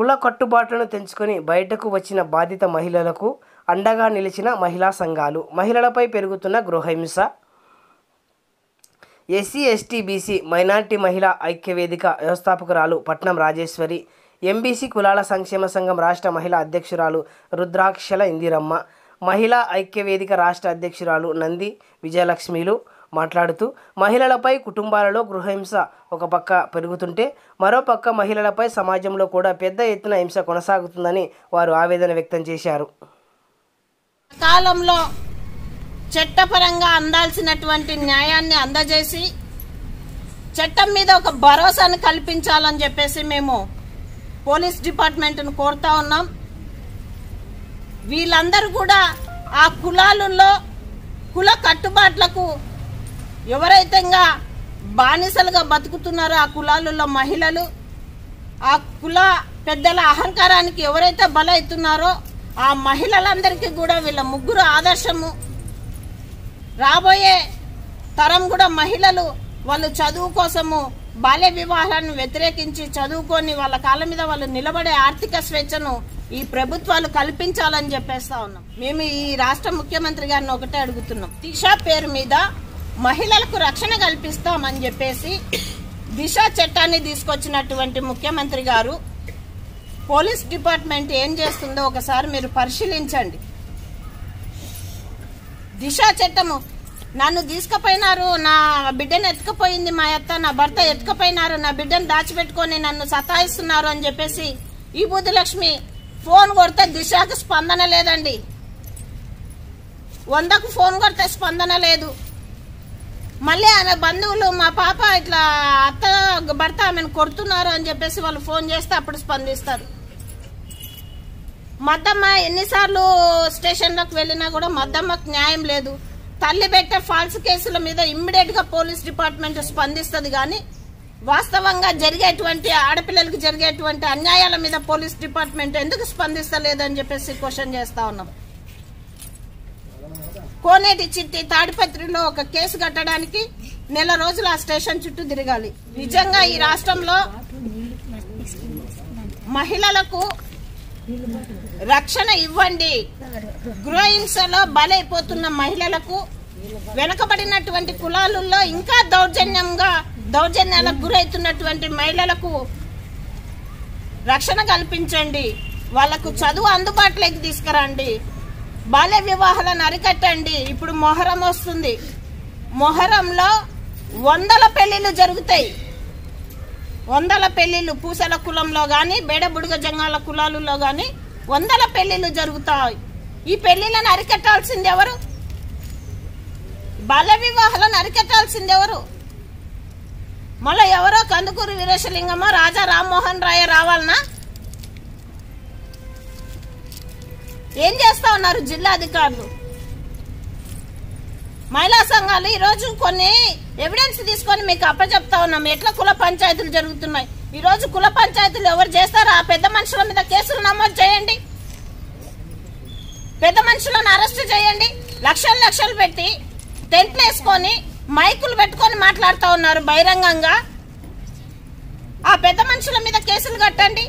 కుల కట్టుబాట్లను తెంచుకొని బయటకు వచ్చిన బాధిత మహిళలకు అండగా నిలిచిన మహిళా సంఘాలు మహిళలపై పెరుగుతున్న గృహహింస ఎస్సీ ఎస్టీ బీసీ మైనార్టీ మహిళా ఐక్యవేదిక వ్యవస్థాపకురాలు పట్నం రాజేశ్వరి ఎంబీసీ కులాల సంక్షేమ సంఘం రాష్ట్ర మహిళా అధ్యక్షురాలు రుద్రాక్షల ఇందిరమ్మ మహిళా ఐక్యవేదిక రాష్ట్ర అధ్యక్షురాలు నంది విజయలక్ష్మిలు మాట్లాడుతూ మహిళలపై కుటుంబాలలో గృహహింస ఒక పక్క పెరుగుతుంటే మరో పక్క మహిళలపై సమాజంలో కూడా పెద్ద ఎత్తున హింస కొనసాగుతుందని వారు ఆవేదన వ్యక్తం చేశారు కాలంలో చట్టపరంగా అందాల్సినటువంటి న్యాయాన్ని అందజేసి చట్టం మీద ఒక భరోసాను కల్పించాలని చెప్పేసి మేము పోలీస్ డిపార్ట్మెంట్ను కోరుతా ఉన్నాం వీళ్ళందరూ కూడా ఆ కులాలలో కుల కట్టుబాట్లకు ఎవరైతే ఇంకా బానిసలుగా బతుకుతున్నారో ఆ కులాలలో మహిళలు ఆ కుల పెద్దల అహంకారానికి ఎవరైతే బలవుతున్నారో ఆ మహిళలందరికీ కూడా వీళ్ళ ముగ్గురు ఆదర్శము రాబోయే తరం కూడా మహిళలు వాళ్ళు చదువు కోసము బాల్య వివాహాలను వ్యతిరేకించి చదువుకొని వాళ్ళ కాళ్ళ మీద వాళ్ళు నిలబడే ఆర్థిక స్వేచ్ఛను ఈ ప్రభుత్వాలు కల్పించాలని చెప్పేస్తా ఉన్నాం మేము ఈ రాష్ట్ర ముఖ్యమంత్రి గారిని ఒకటే అడుగుతున్నాం దిశ పేరు మీద మహిళలకు రక్షణ కల్పిస్తామని చెప్పేసి దిశ చట్టాన్ని తీసుకొచ్చినటువంటి ముఖ్యమంత్రి గారు పోలీస్ డిపార్ట్మెంట్ ఏం చేస్తుందో ఒకసారి మీరు పరిశీలించండి దిశ చట్టము నన్ను తీసుకుపోయినారు నా బిడ్డను ఎత్తుకుపోయింది మా అత్త నా భర్త ఎత్తుకుపోయినారు నా బిడ్డను దాచిపెట్టుకొని నన్ను సతాయిస్తున్నారు అని చెప్పేసి ఈ బుద్ధులక్ష్మి ఫోన్ కొడితే దిశకు స్పందన లేదండి వందకు ఫోన్ కొడితే స్పందన లేదు మళ్ళీ ఆయన బంధువులు మా పాప ఇట్లా అత్త భర్త ఆమెను కొడుతున్నారు అని చెప్పేసి వాళ్ళు ఫోన్ చేస్తే అప్పుడు స్పందిస్తారు మద్దమ్మ ఎన్నిసార్లు స్టేషన్లకు వెళ్ళినా కూడా మద్దమ్మకు న్యాయం లేదు తల్లి పెట్టే ఫాల్స్ కేసుల మీద ఇమ్మీడియట్ గా పోలీస్ డిపార్ట్మెంట్ స్పందిస్తుంది కానీ వాస్తవంగా జరిగేటువంటి ఆడపిల్లలకి జరిగేటువంటి అన్యాయాల మీద పోలీస్ డిపార్ట్మెంట్ ఎందుకు స్పందిస్తలేదని చెప్పేసి క్వశ్చన్ చేస్తా ఉన్నాం కోనేటి చిట్టి తాడిపత్రిలో ఒక కేసు కట్టడానికి నెల రోజులు ఆ స్టేషన్ చుట్టూ తిరగాలి నిజంగా ఈ రాష్ట్రంలో మహిళలకు రక్షణ ఇవ్వండి గృహహింసలో బలైపోతున్న మహిళలకు వెనకబడినటువంటి కులాలలో ఇంకా దౌర్జన్యంగా దౌర్జన్యాలకు గురవుతున్నటువంటి మహిళలకు రక్షణ కల్పించండి వాళ్లకు చదువు అందుబాటులోకి తీసుకురండి బాల్య వివాహాలను అరికట్టండి ఇప్పుడు మొహరం వస్తుంది మొహరంలో వందల పెళ్లిళ్ళు జరుగుతాయి వందల పెళ్లిళ్ళు పూసల కులంలో గాని బేడబుడుగ జంగాల కులాలలో గాని వందల పెళ్లిళ్ళు జరుగుతాయి ఈ పెళ్లిళ్ళను అరికట్టాల్సింది ఎవరు బాల్య వివాహాలను అరికట్టాల్సింది ఎవరు మళ్ళీ ఎవరో కందుకూరు వీరేశలింగమో రాజా రామ్మోహన్ రాయ రావాలనా ఏం చేస్తా ఉన్నారు జిల్లా అధికారులు మహిళా సంఘాలు ఈ రోజు కొన్ని ఎవిడెన్స్ తీసుకొని మీకు అప్పచెప్తా ఉన్నాం ఎట్లా కుల పంచాయతీలు జరుగుతున్నాయి ఈ రోజు కుల పంచాయతీలు ఎవరు చేస్తారో ఆ పెద్ద మనుషుల మీద కేసులు నమోదు చేయండి పెద్ద మనుషులను అరెస్ట్ చేయండి లక్షలు లక్షలు పెట్టి టెంట్లు వేసుకొని మైకులు పెట్టుకొని మాట్లాడుతూ ఉన్నారు బహిరంగంగా ఆ పెద్ద మనుషుల మీద కేసులు కట్టండి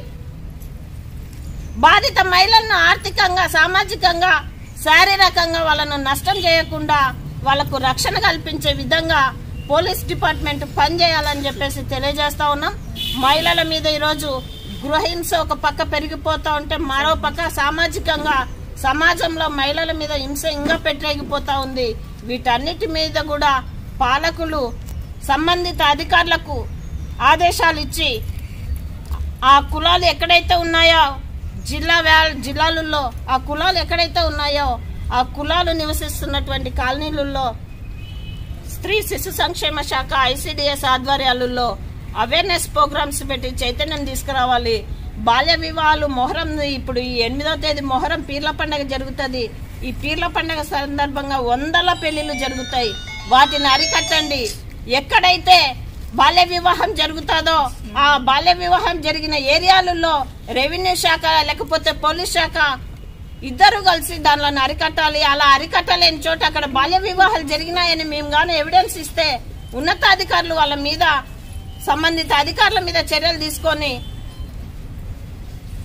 బాధిత మహిళలను ఆర్థికంగా సామాజికంగా శారీరకంగా వాళ్ళను నష్టం చేయకుండా వాళ్లకు రక్షణ కల్పించే విధంగా పోలీస్ డిపార్ట్మెంట్ పనిచేయాలని చెప్పేసి తెలియజేస్తా ఉన్నాం మహిళల మీద ఈరోజు గృహహింస ఒక పక్క పెరిగిపోతా ఉంటే మరో పక్క సామాజికంగా సమాజంలో మహిళల మీద హింస ఇంకా పెట్టలేకపోతా ఉంది వీటన్నిటి మీద కూడా పాలకులు సంబంధిత అధికారులకు ఆదేశాలు ఇచ్చి ఆ కులాలు ఎక్కడైతే ఉన్నాయో జిల్లా వ్యా- జిల్లాలలో ఆ కులాలు ఎక్కడైతే ఉన్నాయో ఆ కులాలు నివసిస్తున్నటువంటి కాలనీలలో స్త్రీ శిశు సంక్షేమ శాఖ ఐసిడిఎస్ ఆధ్వర్యాలలో అవేర్నెస్ ప్రోగ్రామ్స్ పెట్టి చైతన్యం తీసుకురావాలి బాల్య వివాహాలు మొహరం ఇప్పుడు ఈ ఎనిమిదో తేదీ మొహరం పీర్ల పండగ జరుగుతుంది ఈ పీర్ల పండగ సందర్భంగా వందల పెళ్లిళ్ళు జరుగుతాయి వాటిని అరికట్టండి ఎక్కడైతే బాల్య వివాహం జరుగుతుందో ఆ బాల్య వివాహం జరిగిన ఏరియాలలో రెవెన్యూ శాఖ లేకపోతే పోలీస్ శాఖ ఇద్దరు కలిసి దానిలో అరికట్టాలి అలా అరికట్టలేని చోట అక్కడ బాల్య వివాహాలు జరిగినాయని మేము గాను ఎవిడెన్స్ ఇస్తే ఉన్నతాధికారులు వాళ్ళ మీద సంబంధిత అధికారుల మీద చర్యలు తీసుకొని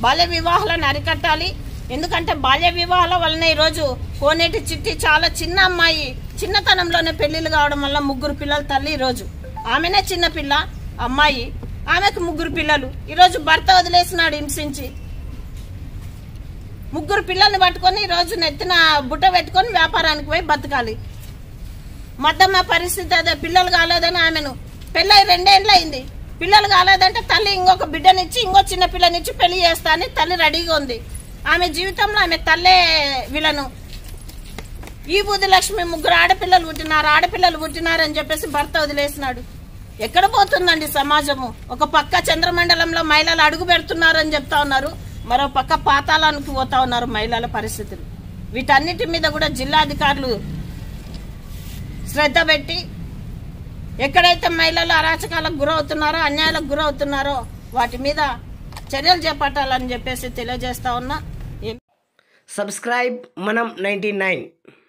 బాల్య వివాహాలను అరికట్టాలి ఎందుకంటే బాల్య వివాహాల వలన ఈరోజు కోనేటి చిట్టి చాలా చిన్న అమ్మాయి చిన్నతనంలోనే పెళ్లిళ్ళు కావడం వల్ల ముగ్గురు పిల్లల తల్లి ఈరోజు ఆమెనే చిన్న పిల్ల అమ్మాయి ఆమెకు ముగ్గురు పిల్లలు ఈరోజు భర్త వదిలేసినాడు హింసించి ముగ్గురు పిల్లల్ని పట్టుకొని ఈరోజు నెత్తిన బుట్ట పెట్టుకొని వ్యాపారానికి పోయి బతకాలి మద్దమ్మ పరిస్థితి అదే పిల్లలు కాలేదని ఆమెను పెళ్ళై రెండేళ్ళు అయింది పిల్లలు కాలేదంటే తల్లి ఇంకొక బిడ్డనిచ్చి ఇంకో చిన్న పిల్లనిచ్చి పెళ్లి చేస్తా అని తల్లి రెడీగా ఉంది ఆమె జీవితంలో ఆమె తల్లే వీళ్ళను ఈ బుద్ధి లక్ష్మి ముగ్గురు ఆడపిల్లలు పుట్టినారు ఆడపిల్లలు పుట్టినారు అని చెప్పేసి భర్త వదిలేసినాడు ఎక్కడ పోతుందండి సమాజము ఒక పక్క చంద్రమండలంలో మహిళలు అడుగు పెడుతున్నారని చెప్తా ఉన్నారు మరో పక్క పాతాళానికి పోతా ఉన్నారు మహిళల పరిస్థితులు వీటన్నిటి మీద కూడా జిల్లాధికారులు శ్రద్ధ పెట్టి ఎక్కడైతే మహిళలు అరాచకాలకు గురవుతున్నారో అన్యాయాలకు గురవుతున్నారో వాటి మీద చర్యలు చేపట్టాలని చెప్పేసి తెలియజేస్తా ఉన్నా సబ్స్క్రైబ్ మనం నైంటీ నైన్